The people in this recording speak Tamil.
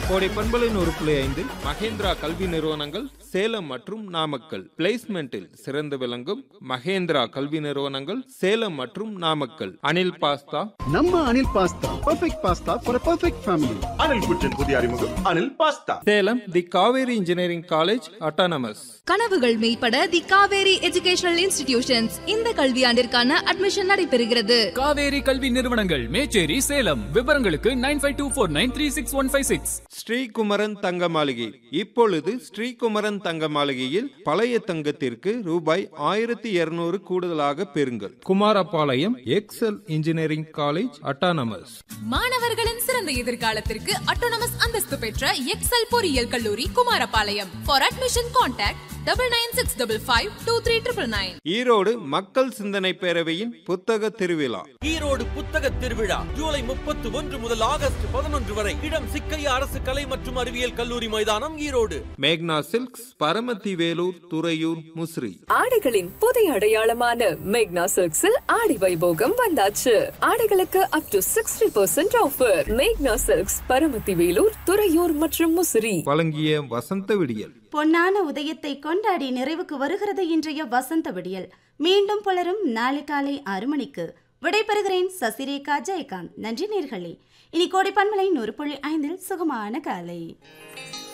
கோடை பண்பலின் ஒரு புள்ளி ஐந்தில் மகேந்திரா கல்வி நிறுவனங்கள் சேலம் மற்றும் நாமக்கல் பிளேஸ்மெண்டில் சிறந்து விளங்கும் மகேந்திரா கல்வி நிறுவனங்கள் சேலம் மற்றும் நாமக்கல் அனில் பாஸ்தா நம்ம Anil pasta perfect pasta for perfect family Anil புற்றின் புதிய அறிமுகம் Anil pasta Salem the Kaveri engineering college autonomous கனவுகள் மெய்ப்பட தி காவேரி எஜுகேஷனல் இன்ஸ்டிடியூஷன்ஸ் இந்த கல்வியாண்டிற்கான அட்மிஷன் நடைபெறுகிறது காவேரி கல்வி நிறுவனங்கள் மேச்சேரி சேலம் விவரங்களுக்கு nine five two four nine three six one five six Srikumaran Thanga Maligai இப்பொழுது ஸ்ரீகுமரன் தங்க மாளிகையில் பழைய தங்கத்திற்கு ரூபாய் ஆயிரத்தி இருநூறு கூடுதலாக பெறுங்கள் Kumarapalayam Excel engineering college autonomous மாணவர்களின் சிறந்த எதிர்காலத்திற்கு அட்டோனமஸ் அந்தஸ்து பெற்ற எக்ஸல் பொறியியல் கல்லூரி Kumarapalayam for admission contact double nine six double five two three triple nine Erode மக்கள் சிந்தனை பேரவையின் புத்தக திருவிழா ஈரோடு புத்தக திருவிழா ஜூலை முப்பத்தி ஒன்று முதல் ஆகஸ்ட் பதினொன்று வரை இடம் சிக்கையா அரசு கலை மற்றும் அறிவியல் கல்லூரி மைதானம் ஈரோடு மேக்னா சில்க்ஸ் பரமத்தி வேலூர் துறையூர் முசிறி ஆடைகளின் புதிய அடையாளமான மேக்னா சில்க்ஸில் ஆடி வைபோகம் வந்தாச்சு ஆடைகளுக்கு up to sixty percent offer Magna silks Paramathi Velur Thuraiyur மற்றும் முசிறி வழங்கிய வசந்த விடியல் பொன்னான உதயத்தை கொண்டாடி நிறைவுக்கு வருகிறது இன்றைய வசந்த விடியல் மீண்டும் புலரும் நாளை காலை ஆறு மணிக்கு விடைபெறுகிறேன் சசிரேகா ஜெயகாந்த் நன்றி நேர்களே இனி கோடைப்பன்மலை நூறு புள்ளி ஐந்தில் சுகமான காலை